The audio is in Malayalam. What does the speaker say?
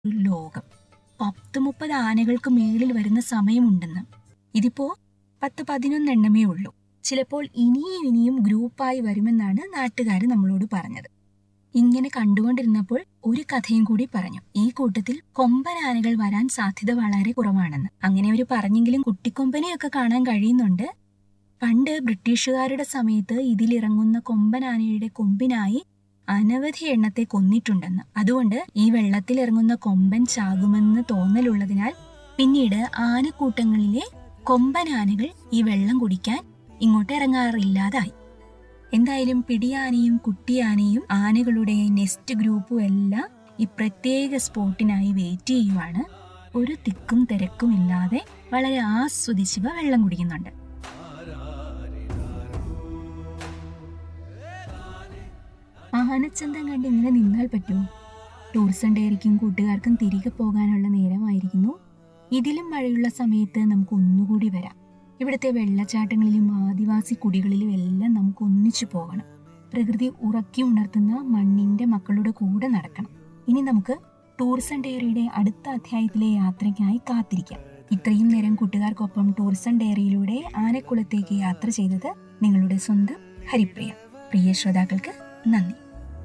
ഒരു ലോകം പത്ത് മുപ്പത് ആനകൾക്ക് മേളിൽ വരുന്ന സമയമുണ്ടെന്ന് ഇതിപ്പോ പത്ത് പതിനൊന്നെണ്ണമേ ഉള്ളൂ ചിലപ്പോൾ ഇനിയും ഇനിയും ഗ്രൂപ്പായി വരുമെന്നാണ് നാട്ടുകാർ നമ്മളോട് പറഞ്ഞത് ഇങ്ങനെ കണ്ടുകൊണ്ടിരുന്നപ്പോൾ ഒരു കഥയും കൂടി പറഞ്ഞു ഈ കൂട്ടത്തിൽ കൊമ്പൻ ആനകൾ വരാൻ സാധ്യത വളരെ കുറവാണെന്ന് അങ്ങനെ അവർ പറഞ്ഞെങ്കിലും കുട്ടിക്കൊമ്പനെയൊക്കെ കാണാൻ കഴിയുന്നുണ്ട് പണ്ട് ബ്രിട്ടീഷുകാരുടെ സമയത്ത് ഇതിലിറങ്ങുന്ന കൊമ്പൻ ആനയുടെ കൊമ്പിനായി അനവധി എണ്ണത്തെ കൊന്നിട്ടുണ്ടെന്ന് അതുകൊണ്ട് ഈ വെള്ളത്തിൽ ഇറങ്ങുന്ന കൊമ്പൻ ചാകുമെന്ന് തോന്നലുള്ളതിനാൽ പിന്നീട് ആനക്കൂട്ടങ്ങളിലെ കൊമ്പൻ ആനകൾ ഈ വെള്ളം കുടിക്കാൻ ഇങ്ങോട്ട് ഇറങ്ങാറില്ലാതായി എന്തായാലും പിടിയാനയും കുട്ടിയാനയും ആനകളുടെ നെസ്റ്റ് ഗ്രൂപ്പും എല്ലാം ഈ പ്രത്യേക സ്പോട്ടിനായി വെയിറ്റ് ചെയ്യുവാണ് ഒരു തിക്കും തിരക്കും ഇല്ലാതെ വളരെ ആസ്വദിച്ചിവ വെള്ളം കുടിക്കുന്നുണ്ട് ആനച്ചന്തം കണ്ട് ഇങ്ങനെ നിന്നാൽ പറ്റുമോ ടൂറിസം ഡയറിക്കും കൂട്ടുകാർക്കും തിരികെ പോകാനുള്ള നേരമായിരിക്കുന്നു ഇതിലും മഴയുള്ള സമയത്ത് നമുക്ക് ഒന്നുകൂടി വരാം ഇവിടുത്തെ വെള്ളച്ചാട്ടങ്ങളിലും ആദിവാസി കുടികളിലും എല്ലാം നമുക്ക് ഒന്നിച്ചു പോകണം പ്രകൃതി ഉറക്കി ഉണർത്തുന്ന മണ്ണിന്റെ മക്കളുടെ കൂടെ നടക്കണം ഇനി നമുക്ക് ടൂറിസം ഡയറിയുടെ അടുത്ത അധ്യായത്തിലെ യാത്രയ്ക്കായി കാത്തിരിക്കാം ഇത്രയും നേരം കൂട്ടുകാർക്കൊപ്പം ടൂറിസം ഡയറിയിലൂടെ ആനക്കുളത്തേക്ക് യാത്ര ചെയ്തത് നിങ്ങളുടെ സ്വന്തം ഹരിപ്രിയ പ്രിയ ശ്രോതാക്കൾക്ക് നന്ദി